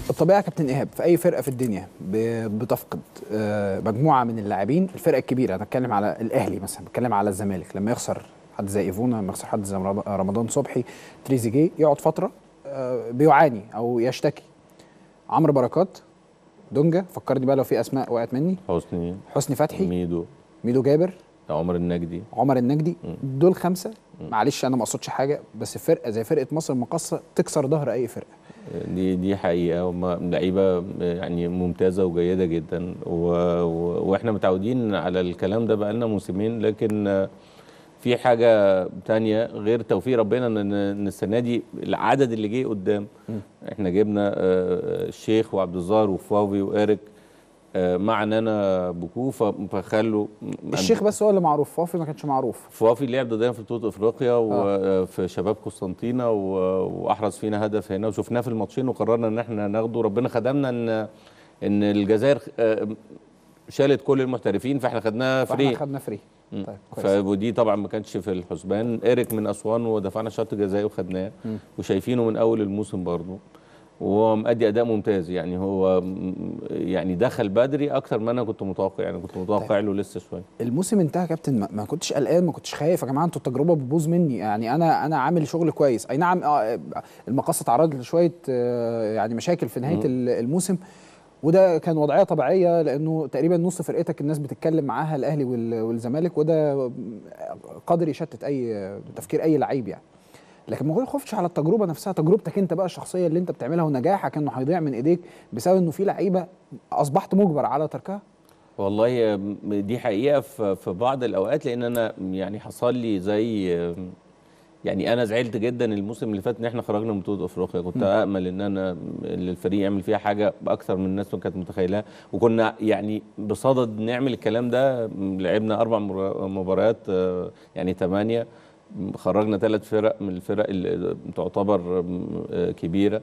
الطبيعه يا كابتن ايهاب في اي فرقه في الدنيا ب- بتفقد آه، مجموعه من اللاعبين الفرقه الكبيره انا بتكلم على الاهلي مثلا بتكلم على الزمالك لما يخسر حد زي ايفونا لما يخسر حد زي رم- رمضان صبحي تريزيجيه يقعد فتره آه، بيعاني او يشتكي عمرو بركات دونجا فكرني بقى لو في اسماء وقعت مني حسني حسني فتحي ميدو ميدو جابر عمر النجدي عمر النجدي دول خمسه معلش انا ما اقصدش حاجه بس فرقه زي فرقه مصر المقاصه تكسر ظهر اي فرقه دي دي حقيقه هم لعيبه يعني ممتازه وجيده جدا و... و... واحنا متعودين على الكلام ده بقالنا موسمين لكن في حاجه تانية غير توفيق ربنا ان إن السنه دي العدد اللي جه قدام احنا جبنا آه، الشيخ وعبد الظاهر وفاوي وإيريك آه، مع نانا بوكو ف- فخلوا الشيخ بس هو اللي معروف فوفي ما كانش معروف فوافي لعب ضدنا في بطوله افريقيا وفي شباب قسطنطينه و- واحرز فينا هدف هنا وشفناه في الماتشين وقررنا ان احنا ناخده ربنا خدمنا ان ان الجزائر آه، شالت كل المحترفين فاحنا خدناه فاحنا فري خدنا فري طيب ف- كويس ودي طبعا ما كانش في الحسبان ايريك من اسوان ودفعنا شرط جزائي وخدناه وشايفينه من اول الموسم برضه وهو مأدي اداء ممتاز يعني هو م- يعني دخل بدري اكتر ما انا كنت متوقع يعني كنت متوقع له لسه شويه الموسم انتهى يا كابتن ما- ما كنتش قلقان ما كنتش خايف يا جماعه انتوا التجربه بتبوظ مني يعني انا انا عامل شغل كويس اي نعم آه، المقصه اتعرضت لشويه آه، يعني مشاكل في نهايه ال- الموسم وده كان وضعيه طبيعيه لانه تقريبا نص فرقتك الناس بتتكلم معاها الاهلي وال- والزمالك وده قادر يشتت اي تفكير اي لعيب يعني لكن ما خوفش على التجربه نفسها تجربتك انت بقى الشخصيه اللي انت بتعملها ونجاحك انه هيضيع من ايديك بسبب انه في لعيبه اصبحت مجبر على تركها والله دي حقيقه في في بعض الاوقات لان انا يعني حصل لي زي يعني انا زعلت جدا الموسم اللي فات ان احنا خرجنا من بطوله افريقيا كنت امل ان انا ان الفريق يعمل فيها حاجه اكثر من الناس ما كانت متخيلها وكنا يعني بصدد نعمل الكلام ده لعبنا اربع مر- مباريات آه، يعني ثمانيه خرجنا ثلاث فرق من الفرق اللي تعتبر آه، كبيره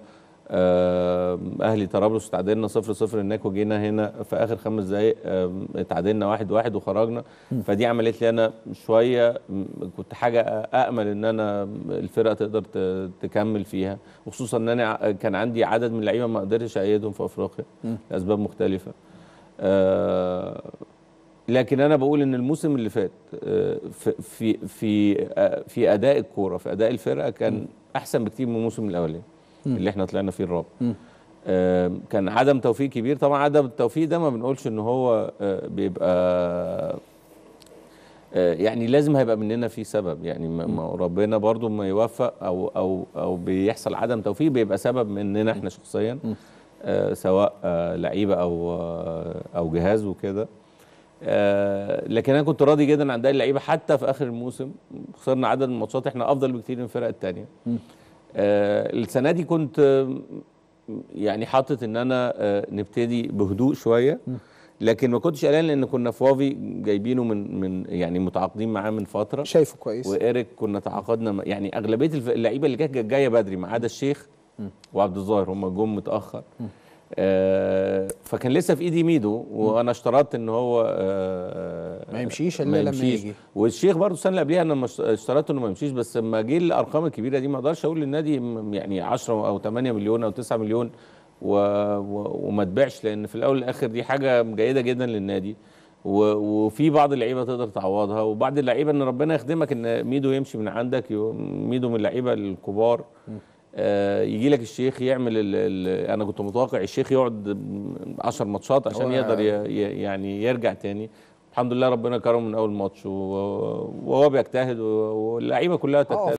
آه، اهلي طرابلس تعادلنا صفر صفر هناك وجينا هنا في اخر خمس دقائق تعادلنا واحد واحد وخرجنا فدي عملت لي انا شويه م- كنت حاجه امل ان انا الفرقه تقدر ت- تكمل فيها وخصوصا ان انا ع- كان عندي عدد من اللعيبه ما قدرتش ايدهم في افريقيا لاسباب مختلفه آه، لكن انا بقول ان الموسم اللي فات آه، في في في آه، في اداء الكوره في اداء الفرقه كان احسن بكتير من الموسم الاولاني اللي احنا طلعنا فيه الرابع آه، كان عدم توفيق كبير طبعا عدم التوفيق ده ما بنقولش ان هو آه، بيبقى آه، يعني لازم هيبقى مننا في سبب يعني ما ما ربنا برضو ما يوفق او او او بيحصل عدم توفيق بيبقى سبب مننا احنا شخصيا آه، سواء آه، لعيبه او آه، او جهاز وكده آه، لكن انا كنت راضي جدا عن باقي اللعيبه حتى في اخر الموسم خسرنا عدد من الماتشات احنا افضل بكتير من الفرق الثانيه آه، السنه دي كنت آه، يعني حاطط ان انا آه، نبتدي بهدوء شويه لكن ما كنتش قلقان لان كنا فوافي جايبينه من من يعني متعاقدين معاه من فتره شايفه كويس وايريك كنا تعاقدنا م- يعني اغلبيه الف- اللعيبه اللي كانت جايه بدري ما عدا الشيخ وعبد الظاهر هم جم متاخر آه فكان لسه في ايدي ميدو وانا اشترطت ان هو آه ما يمشيش إلا ما لما يمشيش. يجي. والشيخ برضه السنه اللي قبليها انا مش- اشترطت انه ما يمشيش بس لما جه الارقام الكبيره دي ما اقدرش اقول للنادي م- يعني 10 او 8 مليون او 9 مليون و... و... وما تبيعش لان في الاول والاخر دي حاجه جيده جدا للنادي و... وفي بعض اللعيبه تقدر تعوضها وبعض اللعيبه ان ربنا يخدمك ان ميدو يمشي من عندك يو- ميدو من اللعيبه الكبار آه يجي لك الشيخ يعمل ال ال انا كنت متوقع الشيخ يقعد 10 ماتشات عشان هو- يقدر ي... ي- يعني يرجع تاني الحمد لله ربنا كرمه من اول ماتش و- وهو بيجتهد و- واللعيبه كلها تجتهد